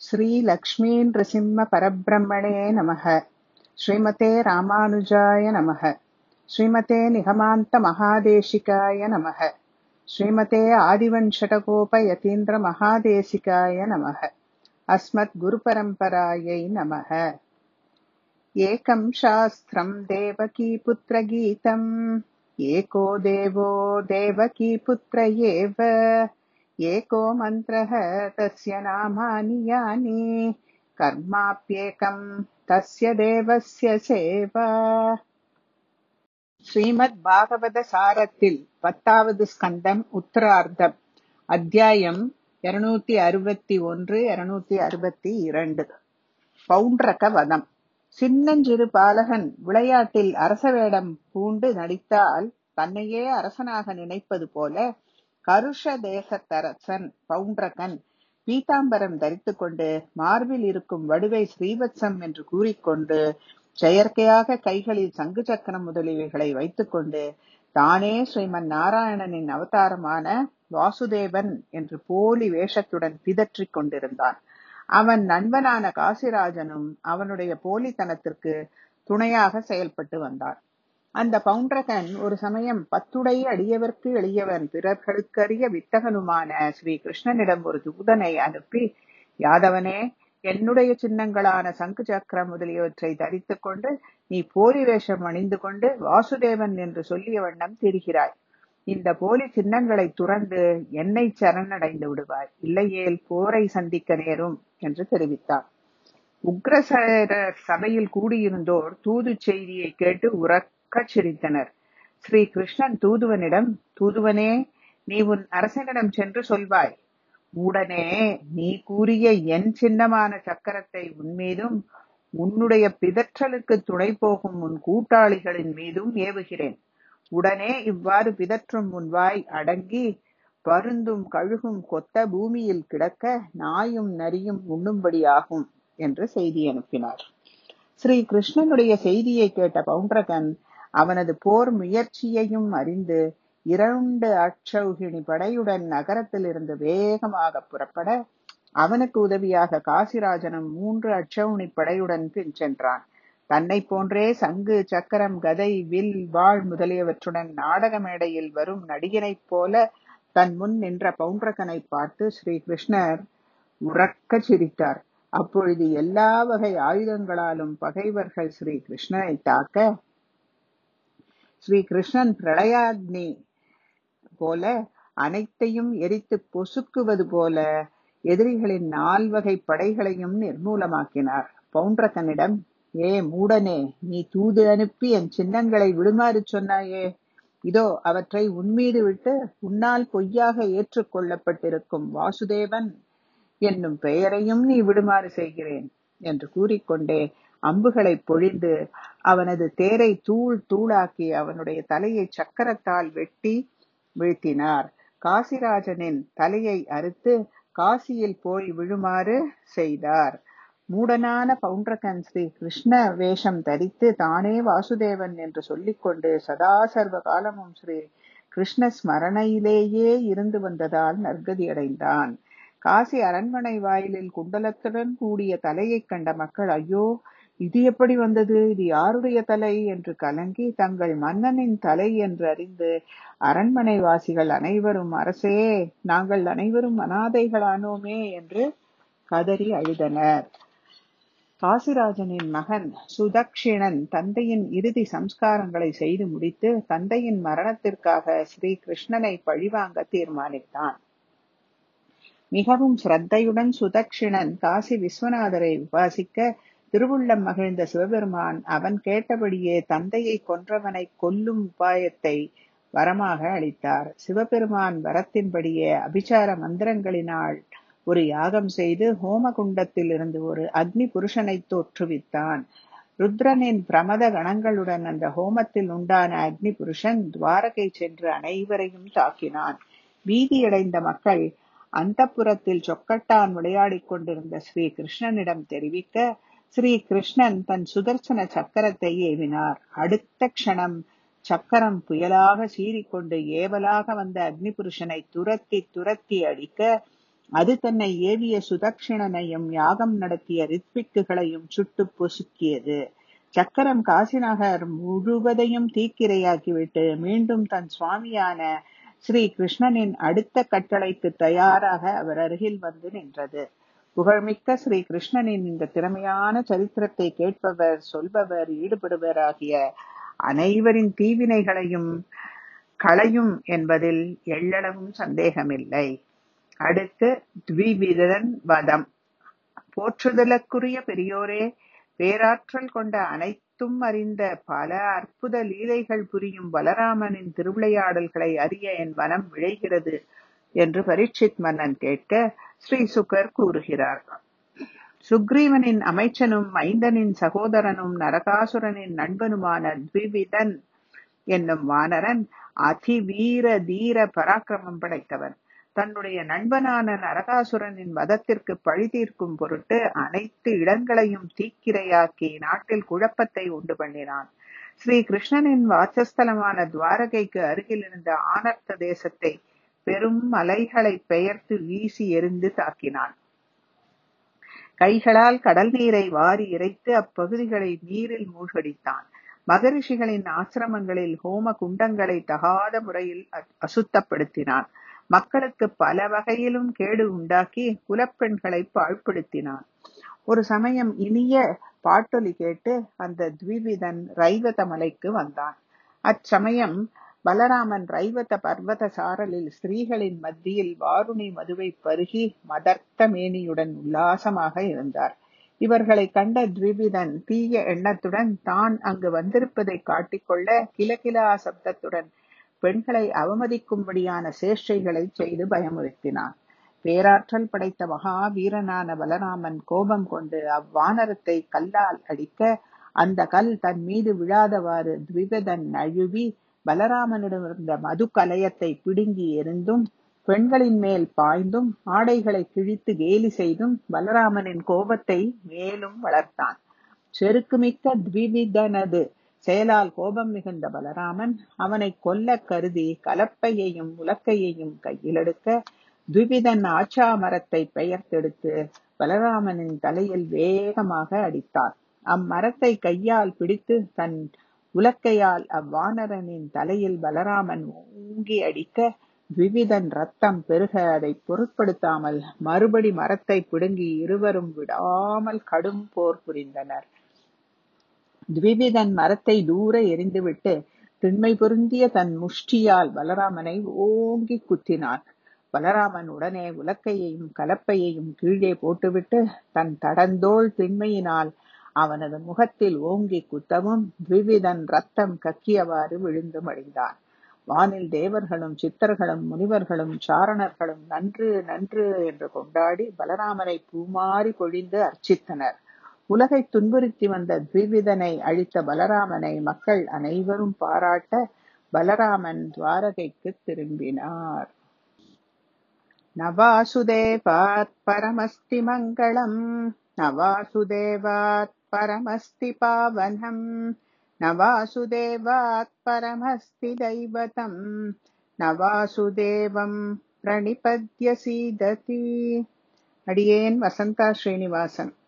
श्रीलक्ष्मीनृसिंहपरब्रह्मणे नमः श्रीमते रामानुजाय नमः श्रीमते निगमान्तमहादेशिकाय नमः श्रीमते आदिवञ्शटकोपयतीन्द्रमहादेशिकाय नमः अस्मद्गुरुपरम्परायै नमः एकं शास्त्रम् देवकीपुत्रगीतम् एको देवो देवकीपुत्र एव एको मन्त्रः तस्य नामानि यानि कर्माप्येकम् तस्य தேவஸ்ய சேவா ஸ்ரீமத் பாகவத சாரத்தில் பத்தாவது ஸ்கந்தம் உத்தரார்த்தம் அத்தியாயம் இருநூத்தி அறுபத்தி ஒன்று இருநூத்தி அறுபத்தி இரண்டு பவுண்டரக வதம் சின்னஞ்சிறு பாலகன் விளையாட்டில் அரச வேடம் பூண்டு நடித்தால் தன்னையே அரசனாக நினைப்பது போல கருஷ தேசத்தரசன் பவுண்டரகன் பீதாம்பரம் தரித்துக் கொண்டு மார்பில் இருக்கும் வடுவை ஸ்ரீவத்சம் என்று கூறிக்கொண்டு செயற்கையாக கைகளில் சங்கு சக்கரம் முதலியவைகளை வைத்துக்கொண்டு தானே ஸ்ரீமன் நாராயணனின் அவதாரமான வாசுதேவன் என்று போலி வேஷத்துடன் பிதற்றிக் கொண்டிருந்தான் அவன் நண்பனான காசிராஜனும் அவனுடைய போலித்தனத்திற்கு துணையாக செயல்பட்டு வந்தான் அந்த பவுண்டரகன் ஒரு சமயம் பத்துடை அடியவர்க்கு எளியவன் பிறர்களுக்கரிய வித்தகனுமான ஸ்ரீ கிருஷ்ணனிடம் ஒரு தூதனை அனுப்பி யாதவனே என்னுடைய சின்னங்களான சங்கு சக்கரம் முதலியவற்றை தரித்துக் கொண்டு நீ போலி வேஷம் அணிந்து கொண்டு வாசுதேவன் என்று சொல்லிய வண்ணம் திரிகிறாய் இந்த போலி சின்னங்களை துறந்து என்னை சரணடைந்து விடுவாய் இல்லையேல் போரை சந்திக்க நேரும் என்று தெரிவித்தார் உக்ரசேரர் சபையில் கூடியிருந்தோர் தூது செய்தியை கேட்டு உறக்கச் சிரித்தனர் ஸ்ரீ கிருஷ்ணன் தூதுவனிடம் தூதுவனே நீ உன் அரசனிடம் சென்று சொல்வாய் உடனே நீ கூறிய என் சின்னமான சக்கரத்தை உன்மீதும் உன்னுடைய பிதற்றலுக்கு துணை போகும் உன் கூட்டாளிகளின் மீதும் ஏவுகிறேன் உடனே இவ்வாறு பிதற்றும் உன் வாய் அடங்கி பருந்தும் கழுகும் கொத்த பூமியில் கிடக்க நாயும் நரியும் உண்ணும்படியாகும் என்று செய்தி அனுப்பினார் ஸ்ரீ கிருஷ்ணனுடைய செய்தியை கேட்ட பவுண்டரகன் அவனது போர் முயற்சியையும் அறிந்து இரண்டு அட்சௌகிணி படையுடன் நகரத்திலிருந்து வேகமாக புறப்பட அவனுக்கு உதவியாக காசிராஜனும் மூன்று அட்சௌணி படையுடன் பின் சென்றான் தன்னை போன்றே சங்கு சக்கரம் கதை வில் வாழ் முதலியவற்றுடன் நாடக மேடையில் வரும் நடிகனைப் போல தன் முன் நின்ற பவுண்டரகனை பார்த்து ஸ்ரீ கிருஷ்ணர் உறக்க சிரித்தார் அப்பொழுது எல்லா வகை ஆயுதங்களாலும் பகைவர்கள் ஸ்ரீ கிருஷ்ணனை தாக்க ஸ்ரீ கிருஷ்ணன் பிரளயாக்னி போல அனைத்தையும் எரித்து பொசுக்குவது போல எதிரிகளின் நால்வகை படைகளையும் நிர்மூலமாக்கினார் பவுண்டரகனிடம் ஏ மூடனே நீ தூது அனுப்பி என் சின்னங்களை விடுமாறு சொன்னாயே இதோ அவற்றை உன்மீது விட்டு உன்னால் பொய்யாக ஏற்றுக்கொள்ளப்பட்டிருக்கும் வாசுதேவன் என்னும் பெயரையும் நீ விடுமாறு செய்கிறேன் என்று கூறிக்கொண்டே அம்புகளை பொழிந்து அவனது தேரை தூள் தூளாக்கி அவனுடைய தலையை சக்கரத்தால் வெட்டி வீழ்த்தினார் காசிராஜனின் தலையை அறுத்து காசியில் போய் விழுமாறு செய்தார் மூடனான பவுண்டரகன் ஸ்ரீ கிருஷ்ண வேஷம் தரித்து தானே வாசுதேவன் என்று சொல்லிக்கொண்டு சதா சர்வ காலமும் ஸ்ரீ கிருஷ்ண ஸ்மரணையிலேயே இருந்து வந்ததால் நற்கதி அடைந்தான் காசி அரண்மனை வாயிலில் குண்டலத்துடன் கூடிய தலையைக் கண்ட மக்கள் ஐயோ இது எப்படி வந்தது இது யாருடைய தலை என்று கலங்கி தங்கள் மன்னனின் தலை என்று அறிந்து அரண்மனை வாசிகள் அனைவரும் அரசே நாங்கள் அனைவரும் அனாதைகளானோமே என்று கதறி அழுதனர் காசிராஜனின் மகன் சுதக்ஷிணன் தந்தையின் இறுதி சம்ஸ்காரங்களை செய்து முடித்து தந்தையின் மரணத்திற்காக ஸ்ரீ கிருஷ்ணனை பழிவாங்க தீர்மானித்தான் மிகவும் ஸ்ரத்தையுடன் சுதக்ஷிணன் காசி விஸ்வநாதரை உபாசிக்க திருவுள்ளம் மகிழ்ந்த சிவபெருமான் அவன் கேட்டபடியே தந்தையை கொன்றவனை கொல்லும் உபாயத்தை வரமாக அளித்தார் சிவபெருமான் வரத்தின்படியே அபிச்சார மந்திரங்களினால் ஒரு யாகம் செய்து ஹோமகுண்டத்தில் இருந்து ஒரு அக்னி புருஷனை தோற்றுவித்தான் ருத்ரனின் பிரமத கணங்களுடன் அந்த ஹோமத்தில் உண்டான அக்னி புருஷன் துவாரகை சென்று அனைவரையும் தாக்கினான் பீதியடைந்த மக்கள் அந்த புறத்தில் சொக்கட்டான் விளையாடிக் கொண்டிருந்த ஸ்ரீ கிருஷ்ணனிடம் தெரிவிக்க ஸ்ரீ கிருஷ்ணன் தன் சுதர்சன சக்கரத்தை ஏவினார் அடுத்த க்ஷணம் சக்கரம் புயலாக சீறிக்கொண்டு ஏவலாக வந்த அக்னி புருஷனை துரத்தி துரத்தி அடிக்க அது தன்னை ஏவிய சுதக்ஷிணனையும் யாகம் நடத்திய ரித்விக்குகளையும் சுட்டு பொசுக்கியது சக்கரம் காசிநகர் முழுவதையும் தீக்கிரையாக்கிவிட்டு மீண்டும் தன் சுவாமியான ஸ்ரீ கிருஷ்ணனின் அடுத்த கட்டளைக்கு தயாராக அவர் அருகில் வந்து நின்றது புகழ்மிக்க ஸ்ரீ கிருஷ்ணனின் இந்த திறமையான சரித்திரத்தை கேட்பவர் சொல்பவர் ஈடுபடுவர் ஆகிய அனைவரின் தீவினைகளையும் களையும் என்பதில் எள்ளளவும் சந்தேகமில்லை அடுத்து த்விவிதன் வதம் போற்றுதலுக்குரிய பெரியோரே பேராற்றல் கொண்ட அனைத்தும் அறிந்த பல அற்புத லீலைகள் புரியும் பலராமனின் திருவிளையாடல்களை அறிய என் மனம் விழைகிறது என்று பரீட்சித் மன்னன் கேட்க ஸ்ரீ சுகர் கூறுகிறார் சுக்ரீவனின் அமைச்சனும் மைந்தனின் சகோதரனும் நரகாசுரனின் நண்பனுமான த்விவிதன் என்னும் வானரன் அதிவீர தீர பராக்கிரமம் படைத்தவன் தன்னுடைய நண்பனான நரகாசுரனின் வதத்திற்கு பழி தீர்க்கும் பொருட்டு அனைத்து இடங்களையும் தீக்கிரையாக்கி நாட்டில் குழப்பத்தை உண்டு பண்ணினான் ஸ்ரீ கிருஷ்ணனின் வாசஸ்தலமான துவாரகைக்கு அருகில் இருந்த ஆனர்த்த தேசத்தை பெரும் மலைகளை பெயர்த்து வீசி எரிந்து தாக்கினான் கைகளால் கடல் நீரை வாரி இறைத்து அப்பகுதிகளை நீரில் மூழ்கடித்தான் மகரிஷிகளின் ஆசிரமங்களில் ஹோம குண்டங்களை தகாத முறையில் அசுத்தப்படுத்தினான் மக்களுக்கு பல வகையிலும் கேடு உண்டாக்கி குலப்பெண்களை பாழ்படுத்தினான் ஒரு சமயம் இனிய பாட்டொலி கேட்டு அந்த த்விவிதன் ரைவத மலைக்கு வந்தான் அச்சமயம் பலராமன் ரைவத பர்வத சாரலில் ஸ்திரீகளின் மத்தியில் வாருணி மதுவை பருகி மதர்த்த மேனியுடன் உல்லாசமாக இருந்தார் இவர்களை கண்ட த்விவிதன் தீய எண்ணத்துடன் தான் அங்கு வந்திருப்பதை காட்டிக்கொள்ள கிலகிலா சப்தத்துடன் பெண்களை அவமதிக்கும்படியான சேஷ்டைகளை செய்து பயமுறுத்தினான் பேராற்றல் படைத்த மகாவீரனான பலராமன் கோபம் கொண்டு அவ்வானரத்தை கல்லால் அடிக்க அந்த கல் தன் மீது விழாதவாறு த்விபதன் நழுவி பலராமனிடமிருந்த மது கலயத்தை பிடுங்கி எரிந்தும் பெண்களின் மேல் பாய்ந்தும் ஆடைகளை கிழித்து கேலி செய்தும் பலராமனின் கோபத்தை மேலும் வளர்த்தான் செருக்குமிக்க த்விவிதனது செயலால் கோபம் மிகுந்த பலராமன் அவனை கொல்ல கருதி கலப்பையையும் உலக்கையையும் கையிலெடுக்க துவிதன் ஆச்சா மரத்தை பெயர்த்தெடுத்து பலராமனின் தலையில் வேகமாக அடித்தான் அம்மரத்தை கையால் பிடித்து தன் உலக்கையால் அவ்வானரனின் தலையில் பலராமன் ஊங்கி அடிக்க விவிதன் ரத்தம் பெருக அதை பொருட்படுத்தாமல் மறுபடி மரத்தை பிடுங்கி இருவரும் விடாமல் கடும் போர் புரிந்தனர் த்விவிதன் மரத்தை தூர எரிந்துவிட்டு திண்மை பொருந்திய தன் முஷ்டியால் பலராமனை ஓங்கி குத்தினான் பலராமன் உடனே உலக்கையையும் கலப்பையையும் கீழே போட்டுவிட்டு தன் தடந்தோள் திண்மையினால் அவனது முகத்தில் ஓங்கி குத்தவும் த்விவிதன் ரத்தம் கக்கியவாறு விழுந்து மடிந்தான் வானில் தேவர்களும் சித்தர்களும் முனிவர்களும் சாரணர்களும் நன்று நன்று என்று கொண்டாடி பலராமனை பூமாறி பொழிந்து அர்ச்சித்தனர் உலகை துன்புறுத்தி வந்த த்விவிதனை அழித்த பலராமனை மக்கள் அனைவரும் பாராட்ட பலராமன் துவாரகைக்கு திரும்பினார் நவாசுதேவாத் பரமஸ்தி மங்களம் நவாசுதேவாத் பரமஸ்தி பாவனம் நவாசுதேவாத் பரமஸ்தி தைவதம் நவாசுதேவம் பிரணிபத்ய சீததி அடியேன் வசந்தா ஸ்ரீனிவாசன்